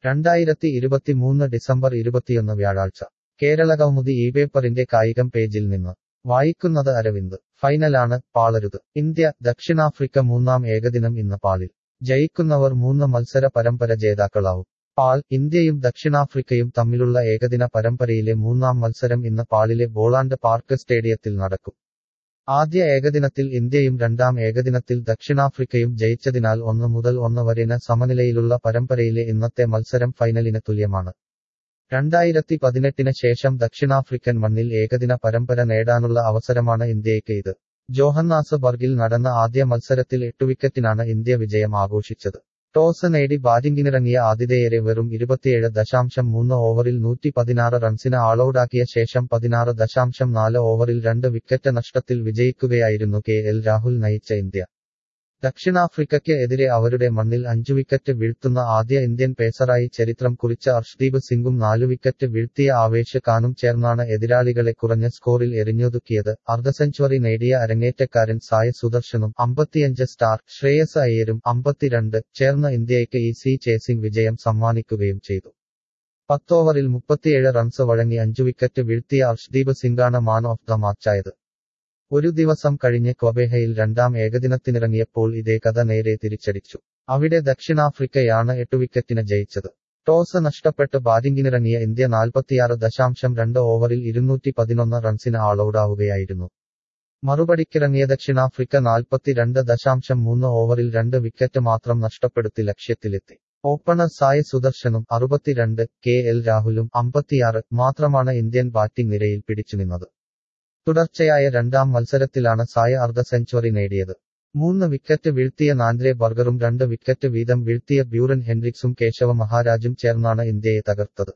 രണ്ടായിരത്തി ഇരുപത്തിമൂന്ന് ഡിസംബർ ഇരുപത്തിയൊന്ന് വ്യാഴാഴ്ച കേരളകൗമുദി ഈ പേപ്പറിന്റെ കായികം പേജിൽ നിന്ന് വായിക്കുന്നത് അരവിന്ദ് ഫൈനലാണ് പാളരുത് ഇന്ത്യ ദക്ഷിണാഫ്രിക്ക മൂന്നാം ഏകദിനം ഇന്ന് പാളിൽ ജയിക്കുന്നവർ മൂന്ന് മത്സര പരമ്പര ജേതാക്കളാവും പാൾ ഇന്ത്യയും ദക്ഷിണാഫ്രിക്കയും തമ്മിലുള്ള ഏകദിന പരമ്പരയിലെ മൂന്നാം മത്സരം ഇന്ന് പാളിലെ ബോളാണ്ട് പാർക്ക് സ്റ്റേഡിയത്തിൽ നടക്കും ആദ്യ ഏകദിനത്തിൽ ഇന്ത്യയും രണ്ടാം ഏകദിനത്തിൽ ദക്ഷിണാഫ്രിക്കയും ജയിച്ചതിനാൽ ഒന്ന് മുതൽ ഒന്ന് വരെന സമനിലയിലുള്ള പരമ്പരയിലെ ഇന്നത്തെ മത്സരം ഫൈനലിന് തുല്യമാണ് രണ്ടായിരത്തി പതിനെട്ടിന് ശേഷം ദക്ഷിണാഫ്രിക്കൻ മണ്ണിൽ ഏകദിന പരമ്പര നേടാനുള്ള അവസരമാണ് ഇന്ത്യയ്ക്ക് ഇത് ജോഹന്നാസ് ബർഗിൽ നടന്ന ആദ്യ മത്സരത്തിൽ എട്ട് വിക്കറ്റിനാണ് ഇന്ത്യ വിജയം ആഘോഷിച്ചത് ടോസ് നേടി ബാറ്റിംഗിനിറങ്ങിയ ആതിഥേയരെ വെറും ഇരുപത്തിയേഴ് ദശാംശം മൂന്ന് ഓവറിൽ നൂറ്റി പതിനാറ് റൺസിന് ആളൌടാക്കിയ ശേഷം പതിനാറ് ദശാംശം നാല് ഓവറിൽ രണ്ട് വിക്കറ്റ് നഷ്ടത്തിൽ വിജയിക്കുകയായിരുന്നു കെ എൽ രാഹുൽ നയിച്ച ഇന്ത്യ ദക്ഷിണാഫ്രിക്കയ്ക്ക് എതിരെ അവരുടെ മണ്ണിൽ അഞ്ചു വിക്കറ്റ് വീഴ്ത്തുന്ന ആദ്യ ഇന്ത്യൻ പേസറായി ചരിത്രം കുറിച്ച അർഷ്ദീപ് സിംഗും നാലു വിക്കറ്റ് വീഴ്ത്തിയ ആവേശ് ഖാനും ചേർന്നാണ് എതിരാളികളെ കുറഞ്ഞ സ്കോറിൽ എറിഞ്ഞൊതുക്കിയത് അർദ്ധ സെഞ്ചുറി നേടിയ അരങ്ങേറ്റക്കാരൻ സായ സുദർശനും അമ്പത്തിയഞ്ച് സ്റ്റാർ ശ്രേയസ് അയ്യരും അമ്പത്തിരണ്ട് ചേർന്ന ഇന്ത്യയ്ക്ക് ഈ സി ചേസിംഗ് വിജയം സമ്മാനിക്കുകയും ചെയ്തു പത്തോവറിൽ മുപ്പത്തിയേഴ് റൺസ് വഴങ്ങി അഞ്ചു വിക്കറ്റ് വീഴ്ത്തിയ അർഷ്ദീപ് സിംഗാണ് മാൻ ഓഫ് ദ മാച്ചായത് ഒരു ദിവസം കഴിഞ്ഞ് ക്വബേഹയിൽ രണ്ടാം ഏകദിനത്തിനിറങ്ങിയപ്പോൾ ഇതേ കഥ നേരെ തിരിച്ചടിച്ചു അവിടെ ദക്ഷിണാഫ്രിക്കയാണ് എട്ട് വിക്കറ്റിന് ജയിച്ചത് ടോസ് നഷ്ടപ്പെട്ട് ബാറ്റിംഗിനിറങ്ങിയ ഇന്ത്യ നാൽപ്പത്തിയാറ് ദശാംശം രണ്ട് ഓവറിൽ ഇരുന്നൂറ്റി പതിനൊന്ന് റൺസിന് ആളൌടാവുകയായിരുന്നു മറുപടിക്കിറങ്ങിയ ദക്ഷിണാഫ്രിക്ക നാൽപ്പത്തിരണ്ട് ദശാംശം മൂന്ന് ഓവറിൽ രണ്ട് വിക്കറ്റ് മാത്രം നഷ്ടപ്പെടുത്തി ലക്ഷ്യത്തിലെത്തി ഓപ്പണർ സായ് സുദർശനും അറുപത്തിരണ്ട് കെ എൽ രാഹുലും അമ്പത്തിയാറ് മാത്രമാണ് ഇന്ത്യൻ ബാറ്റിംഗ് നിരയിൽ പിടിച്ചുനിന്നത് തുടർച്ചയായ രണ്ടാം മത്സരത്തിലാണ് സായ അർദ്ധ സെഞ്ചുറി നേടിയത് മൂന്ന് വിക്കറ്റ് വീഴ്ത്തിയ നാന്ദ്രെ ബർഗറും രണ്ട് വിക്കറ്റ് വീതം വീഴ്ത്തിയ ബ്യൂറൻ ഹെൻറിക്സും കേശവ മഹാരാജും ചേർന്നാണ് ഇന്ത്യയെ തകർത്തത്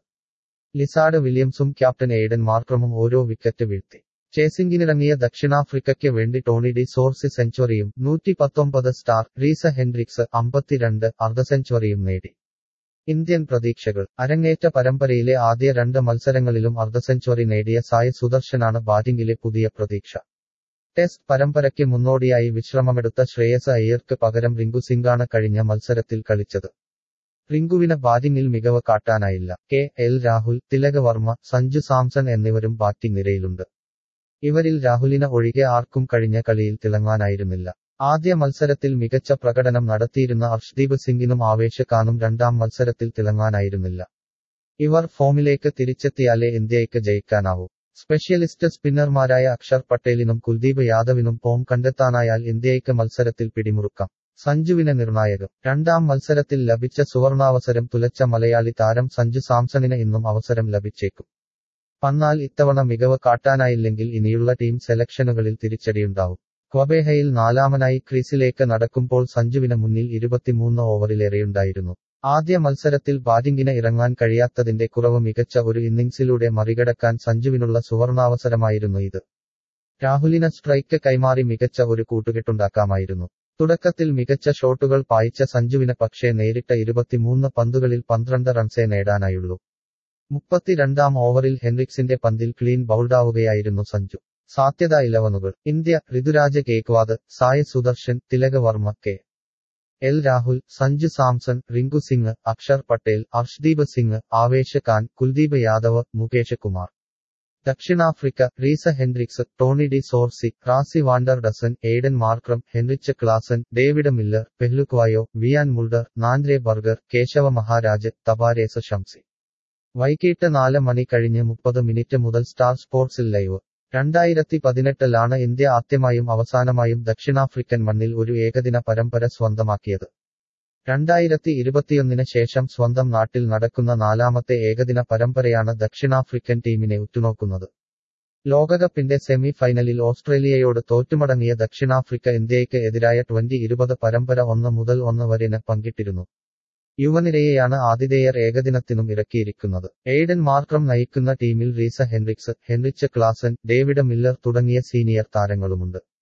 ലിസാഡ് വില്യംസും ക്യാപ്റ്റൻ എയ്ഡൻ മാർക്രമും ഓരോ വിക്കറ്റ് വീഴ്ത്തി ചേസിംഗിനിറങ്ങിയ ദക്ഷിണാഫ്രിക്കയ്ക്ക് വേണ്ടി ടോണി ഡി സോർസി സെഞ്ചുറിയും നൂറ്റി പത്തൊമ്പത് സ്റ്റാർ റീസ ഹെൻറിക്സ് അമ്പത്തിരണ്ട് അർദ്ധ സെഞ്ചുറിയും നേടി ഇന്ത്യൻ പ്രതീക്ഷകൾ അരങ്ങേറ്റ പരമ്പരയിലെ ആദ്യ രണ്ട് മത്സരങ്ങളിലും അർദ്ധ സെഞ്ചുറി നേടിയ സായ് സുദർശനാണ് ബാറ്റിംഗിലെ പുതിയ പ്രതീക്ഷ ടെസ്റ്റ് പരമ്പരയ്ക്ക് മുന്നോടിയായി വിശ്രമമെടുത്ത ശ്രേയസ് അയ്യർക്ക് പകരം റിങ്കു സിംഗാണ് കഴിഞ്ഞ മത്സരത്തിൽ കളിച്ചത് റിങ്കുവിന് ബാറ്റിംഗിൽ മികവ് കാട്ടാനായില്ല കെ എൽ രാഹുൽ തിലക് വർമ്മ സഞ്ജു സാംസൺ എന്നിവരും ബാറ്റിംഗ് നിരയിലുണ്ട് ഇവരിൽ രാഹുലിന് ഒഴികെ ആർക്കും കഴിഞ്ഞ കളിയിൽ തിളങ്ങാനായിരുന്നില്ല ആദ്യ മത്സരത്തിൽ മികച്ച പ്രകടനം നടത്തിയിരുന്ന അർഷ്ദീപ് സിംഗിനും ആവേശ് ഖാനും രണ്ടാം മത്സരത്തിൽ തിളങ്ങാനായിരുന്നില്ല ഇവർ ഫോമിലേക്ക് തിരിച്ചെത്തിയാലേ ഇന്ത്യയ്ക്ക് ജയിക്കാനാവൂ സ്പെഷ്യലിസ്റ്റ് സ്പിന്നർമാരായ അക്ഷർ പട്ടേലിനും കുൽദീപ് യാദവിനും ഫോം കണ്ടെത്താനായാൽ ഇന്ത്യയ്ക്ക് മത്സരത്തിൽ പിടിമുറുക്കാം സഞ്ജുവിന് നിർണായകം രണ്ടാം മത്സരത്തിൽ ലഭിച്ച സുവർണാവസരം തുലച്ച മലയാളി താരം സഞ്ജു സാംസണിന് ഇന്നും അവസരം ലഭിച്ചേക്കും പന്നാൽ ഇത്തവണ മികവ് കാട്ടാനായില്ലെങ്കിൽ ഇനിയുള്ള ടീം സെലക്ഷനുകളിൽ തിരിച്ചടിയുണ്ടാവും ക്വബേഹയിൽ നാലാമനായി ക്രീസിലേക്ക് നടക്കുമ്പോൾ സഞ്ജുവിന് മുന്നിൽ ഇരുപത്തിമൂന്ന് ഓവറിലേറെയുണ്ടായിരുന്നു ആദ്യ മത്സരത്തിൽ ബാറ്റിംഗിന് ഇറങ്ങാൻ കഴിയാത്തതിന്റെ കുറവ് മികച്ച ഒരു ഇന്നിംഗ്സിലൂടെ മറികടക്കാൻ സഞ്ജുവിനുള്ള സുവർണാവസരമായിരുന്നു ഇത് രാഹുലിന് സ്ട്രൈക്ക് കൈമാറി മികച്ച ഒരു കൂട്ടുകെട്ടുണ്ടാക്കാമായിരുന്നു തുടക്കത്തിൽ മികച്ച ഷോട്ടുകൾ പായിച്ച സഞ്ജുവിന് പക്ഷേ നേരിട്ട ഇരുപത്തിമൂന്ന് പന്തുകളിൽ പന്ത്രണ്ട് റൺസേ നേടാനായുള്ളൂ മുപ്പത്തിരണ്ടാം ഓവറിൽ ഹെൻറിക്സിന്റെ പന്തിൽ ക്ലീൻ ബൗൾഡാവുകയായിരുന്നു സഞ്ജു സാധ്യത ഇലവനുകൾ ഇന്ത്യ ഋതുരാജ് കേക്വാദ് സായ് സുദർശൻ തിലക് വർമ്മ കെ എൽ രാഹുൽ സഞ്ജു സാംസൺ റിങ്കു സിംഗ് അക്ഷർ പട്ടേൽ അർഷ്ദീപ് സിംഗ് ആവേശ് ഖാൻ കുൽദീപ് യാദവ് മുകേഷ് കുമാർ ദക്ഷിണാഫ്രിക്ക Reeza Hendricks Tony de Zorzi Rassie van der Dussen Aiden Markram Heinrich Klaasen David Miller Phehlukwayo Wiaan Mulder Nandre Burger Keshav Maharaj Tabraiz Shamsi വൈകിട്ട് നാല് മണി കഴിഞ്ഞ് മുപ്പത് മിനിറ്റ് മുതൽ സ്റ്റാർ സ്പോർട്സിൽ ലൈവ് രണ്ടായിരത്തി പതിനെട്ടിലാണ് ഇന്ത്യ ആദ്യമായും അവസാനമായും ദക്ഷിണാഫ്രിക്കൻ മണ്ണിൽ ഒരു ഏകദിന പരമ്പര സ്വന്തമാക്കിയത് രണ്ടായിരത്തി ഇരുപത്തിയൊന്നിന് ശേഷം സ്വന്തം നാട്ടിൽ നടക്കുന്ന നാലാമത്തെ ഏകദിന പരമ്പരയാണ് ദക്ഷിണാഫ്രിക്കൻ ടീമിനെ ഉറ്റുനോക്കുന്നത് ലോകകപ്പിന്റെ സെമി ഫൈനലിൽ ഓസ്ട്രേലിയയോട് തോറ്റുമടങ്ങിയ ദക്ഷിണാഫ്രിക്ക ഇന്ത്യയ്ക്ക് എതിരായ ട്വന്റി ഇരുപത് പരമ്പര ഒന്ന് മുതൽ ഒന്ന് വരെന് പങ്കിട്ടിരുന്നു യുവനിരയെയാണ് ആതിഥേയർ ഏകദിനത്തിനും ഇറക്കിയിരിക്കുന്നത് എയ്ഡൻ മാർക്രം നയിക്കുന്ന ടീമിൽ Reeza Hendricks Heinrich Klaasen David Miller തുടങ്ങിയ സീനിയർ താരങ്ങളുമുണ്ട്